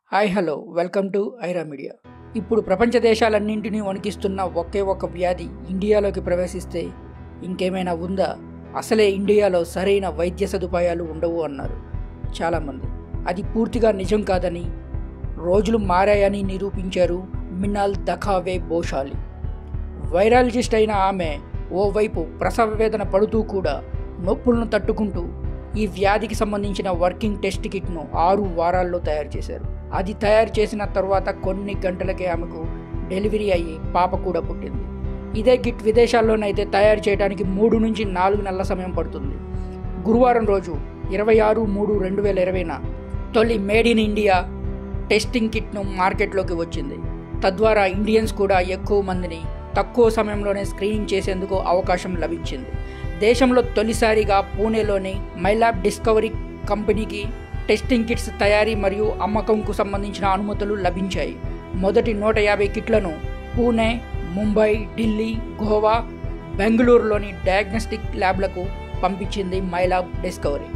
hi hello welcome to Aira media ఇప్పుడు ప్రపంచ దేశాలన్నింటినీ వణికిస్తున్న ఒకే ఒక వ్యాధి ఇండియాలోకి ప్రవేశిస్తే ఇంకేమైనా ఉందా అసలే ఇండియాలో సరైన వైద్య సదుపాయాలు ఉండవు అన్నారు చాలామంది అది పూర్తిగా నిజం కాదని రోజులు మారాయని నిరూపించారు మినాల్ దఖావే బోషాలి వైరాలజిస్ట్ అయిన ఆమె ఓవైపు ప్రసవ వేదన పడుతూ కూడా నొప్పులను తట్టుకుంటూ ఈ వ్యాధికి సంబంధించిన వర్కింగ్ టెస్ట్ కిట్ను ఆరు వారాల్లో తయారు చేశారు అది తయారు చేసిన తర్వాత కొన్ని గంటలకే ఆమెకు డెలివరీ అయ్యి పాప కూడా పుట్టింది ఇదే కిట్ విదేశాల్లోనైతే తయారు చేయడానికి మూడు నుంచి నాలుగు నెలల సమయం పడుతుంది గురువారం రోజు ఇరవై ఆరు మూడు రెండు వేల ఇరవైన తొలి మేడ్ ఇన్ ఇండియా టెస్టింగ్ కిట్ను మార్కెట్లోకి వచ్చింది తద్వారా ఇండియన్స్ కూడా ఎక్కువ మందిని తక్కువ సమయంలోనే స్క్రీనింగ్ చేసేందుకు అవకాశం లభించింది దేశంలో తొలిసారిగా పూణేలోని మైలాబ్ డిస్కవరీ కంపెనీకి టెస్టింగ్ కిట్స్ తయారీ మరియు అమ్మకంకు సంబంధించిన అనుమతులు లభించాయి మొదటి నూట యాభై కిట్లను పూణే ముంబై ఢిల్లీ గోవా బెంగళూరులోని డయాగ్నోస్టిక్ ల్యాబ్లకు పంపించింది మైలాబ్ డిస్కవరీ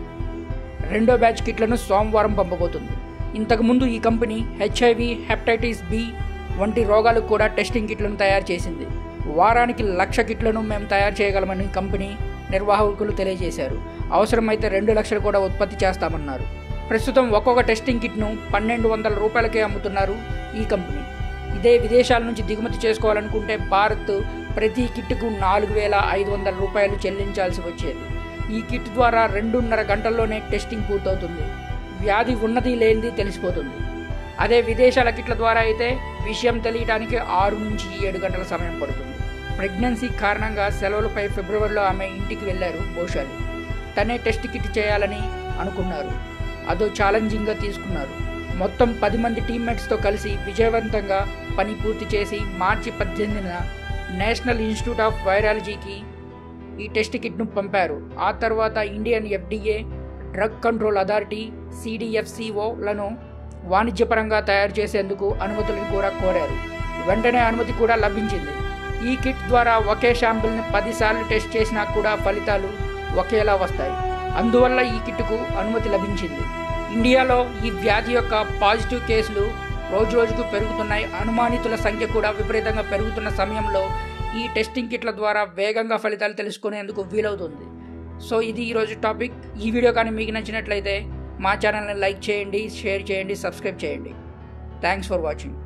రెండో బ్యాచ్ కిట్లను సోమవారం పంపబోతుంది ఇంతకుముందు ఈ కంపెనీ హెచ్ఐవి హెపటైటిస్ బి వంటి రోగాలకు కూడా టెస్టింగ్ కిట్లను తయారు చేసింది వారానికి లక్ష కిట్లను మేము తయారు చేయగలమని కంపెనీ నిర్వాహకులు తెలియజేశారు అవసరమైతే రెండు లక్షలు కూడా ఉత్పత్తి చేస్తామన్నారు ప్రస్తుతం ఒక్కొక్క టెస్టింగ్ కిట్ను పన్నెండు వందల రూపాయలకే అమ్ముతున్నారు ఈ కంపెనీ ఇదే విదేశాల నుంచి దిగుమతి చేసుకోవాలనుకుంటే భారత్ ప్రతి కిట్కు నాలుగు వేల ఐదు వందల రూపాయలు చెల్లించాల్సి వచ్చేది ఈ కిట్ ద్వారా రెండున్నర గంటల్లోనే టెస్టింగ్ పూర్తవుతుంది వ్యాధి ఉన్నది లేనిది తెలిసిపోతుంది అదే విదేశాల కిట్ల ద్వారా అయితే విషయం తెలియడానికి ఆరు నుంచి ఏడు గంటల సమయం పడుతుంది ప్రెగ్నెన్సీ కారణంగా సెలవులపై ఫిబ్రవరిలో ఆమె ఇంటికి వెళ్లారు బోషాలి తనే టెస్ట్ కిట్ చేయాలని అనుకున్నారు అదో ఛాలెంజింగ్గా తీసుకున్నారు మొత్తం పది మంది టీమ్మేట్స్తో కలిసి విజయవంతంగా పని పూర్తి చేసి మార్చి పద్దెనిమిదిన నేషనల్ ఇన్స్టిట్యూట్ ఆఫ్ వైరాలజీకి ఈ టెస్ట్ కిట్ను పంపారు ఆ తర్వాత Indian FDA drug control authority సిడిఎఫ్సిఓలను వాణిజ్యపరంగా తయారు చేసేందుకు అనుమతులను కూడా కోరారు వెంటనే అనుమతి కూడా లభించింది ఈ కిట్ ద్వారా ఒకే శాంపిల్ని పదిసార్లు టెస్ట్ చేసినా కూడా ఫలితాలు ఒకేలా వస్తాయి అందువల్ల ఈ కిట్కు అనుమతి లభించింది ఇండియాలో ఈ వ్యాధి యొక్క పాజిటివ్ కేసులు రోజు రోజుకు పెరుగుతున్నాయి అనుమానితుల సంఖ్య కూడా విపరీతంగా పెరుగుతున్న సమయంలో ఈ టెస్టింగ్ కిట్ల ద్వారా వేగంగా ఫలితాలు తెలుసుకునేందుకు వీలవుతుంది సో ఇది ఈరోజు టాపిక్ ఈ వీడియో కానీ మీకు నచ్చినట్లయితే మా ఛానల్ని లైక్ చేయండి షేర్ చేయండి సబ్స్క్రైబ్ చేయండి థ్యాంక్స్ ఫర్ వాచింగ్